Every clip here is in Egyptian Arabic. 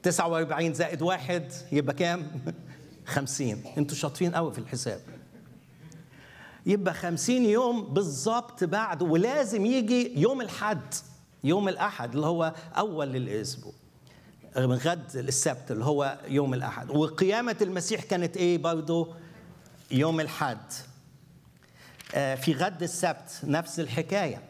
49 زائد واحد يبقى كام 50 انتوا شاطرين قوي في الحساب يبقى 50 يوم بالظبط بعد ولازم يجي يوم الحد يوم الاحد اللي هو اول الاسبوع من غد السبت اللي هو يوم الاحد وقيامه المسيح كانت ايه برضه يوم الحد آه، في غد السبت نفس الحكايه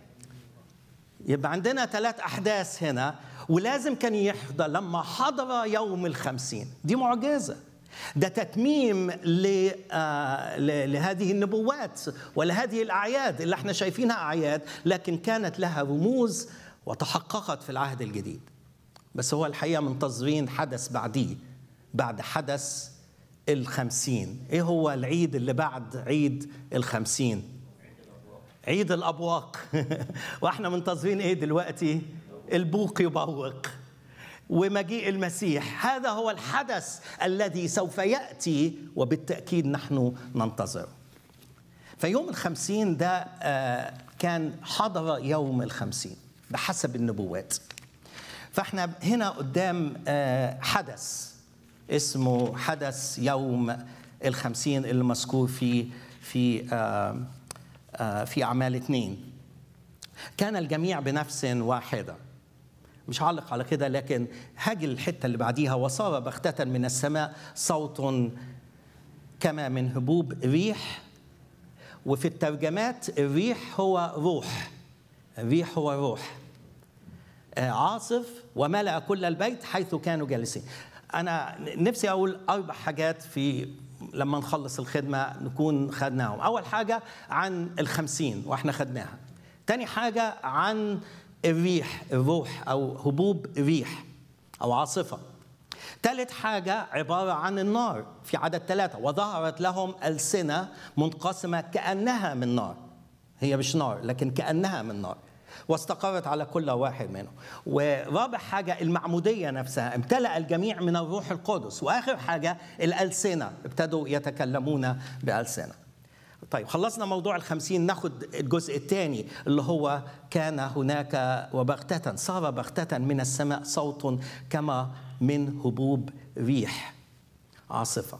يبقى عندنا ثلاث احداث هنا ولازم كان يحضر لما حضر يوم الخمسين دي معجزه ده تتميم ل- آه، ل- لهذه النبوات ولهذه الاعياد اللي احنا شايفينها اعياد لكن كانت لها رموز وتحققت في العهد الجديد بس هو الحقيقه منتظرين حدث بعديه بعد حدث الخمسين ايه هو العيد اللي بعد عيد الخمسين عيد الابواق واحنا منتظرين ايه دلوقتي البوق يبوق ومجيء المسيح هذا هو الحدث الذي سوف ياتي وبالتاكيد نحن ننتظره فيوم الخمسين ده آه، كان حضر يوم الخمسين بحسب النبوات فاحنا هنا قدام آه، حدث اسمه حدث يوم الخمسين اللي مذكور في في آه، آه، في أعمال اثنين كان الجميع بنفس واحدة مش هعلق على كده لكن هاجي الحتة اللي بعديها وصار بغتة من السماء صوت كما من هبوب ريح وفي الترجمات الريح هو روح الريح هو روح آه، عاصف وملأ كل البيت حيث كانوا جالسين أنا نفسي أقول أربع حاجات في لما نخلص الخدمة نكون خدناهم أول حاجة عن الخمسين وإحنا خدناها تاني حاجة عن الريح الروح أو هبوب ريح أو عاصفة ثالث حاجة عبارة عن النار في عدد ثلاثة وظهرت لهم ألسنة منقسمة كأنها من نار هي مش نار لكن كأنها من نار واستقرت على كل واحد منهم ورابع حاجة المعمودية نفسها امتلأ الجميع من الروح القدس وآخر حاجة الألسنة ابتدوا يتكلمون بألسنة طيب خلصنا موضوع الخمسين ناخد الجزء الثاني اللي هو كان هناك وبغتة صار بغتة من السماء صوت كما من هبوب ريح عاصفة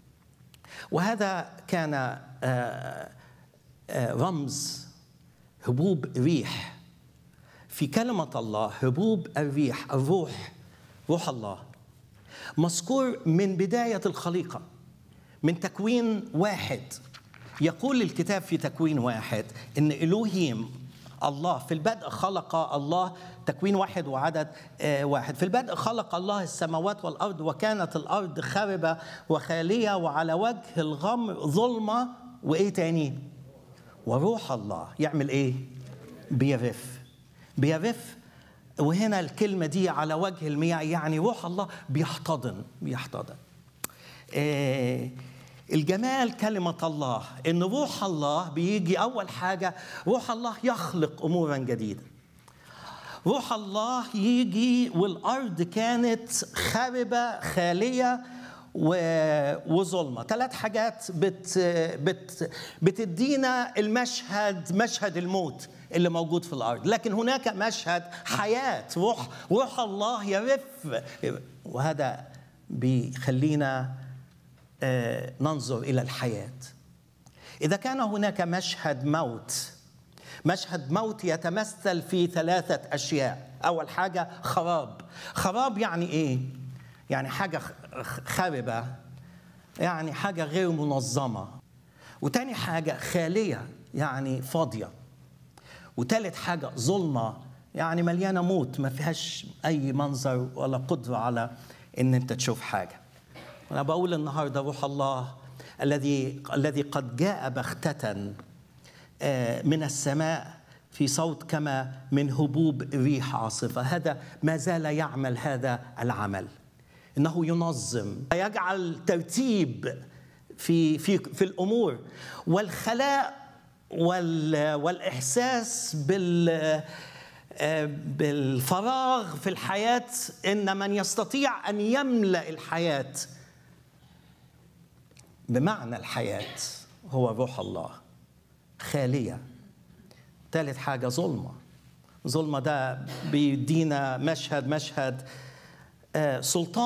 وهذا كان آه، آه، رمز هبوب ريح في كلمة الله هبوب الريح الروح روح الله مذكور من بداية الخليقة من تكوين واحد يقول الكتاب في تكوين واحد ان الوهيم الله في البدء خلق الله تكوين واحد وعدد آه، واحد في البدء خلق الله السماوات والارض وكانت الارض خاربه وخاليه وعلى وجه الغمر ظلمه وايه تاني وروح الله يعمل ايه بيرف بيرف وهنا الكلمه دي على وجه المياه يعني روح الله بيحتضن بيحتضن آه، الجمال كلمة الله إن روح الله بيجي أول حاجة روح الله يخلق أمورا جديدة روح الله يجي والأرض كانت خاربة خالية و- وظلمة ثلاث حاجات بت بت بتدينا المشهد مشهد الموت اللي موجود في الأرض لكن هناك مشهد حياة روح روح الله يرف وهذا بيخلينا آه، ننظر الى الحياه اذا كان هناك مشهد موت مشهد موت يتمثل في ثلاثه اشياء اول حاجه خراب خراب يعني ايه يعني حاجه خ- خربه يعني حاجه غير منظمه وتاني حاجه خاليه يعني فاضيه وتالت حاجة ظلمة يعني مليانة موت ما فيهاش أي منظر ولا قدرة على إن أنت تشوف حاجة أنا بقول النهاردة روح الله الذي الذي قد جاء بغتة آه، من السماء في صوت كما من هبوب ريح عاصفة هذا ما زال يعمل هذا العمل انه ينظم يجعل ترتيب في في في الامور والخلاء وال والاحساس بال آه، بالفراغ في الحياه ان من يستطيع ان يملا الحياه بمعنى الحياه هو روح الله خاليه ثالث حاجه ظلمه ظلمه ده بيدينا مشهد مشهد آه، سلطان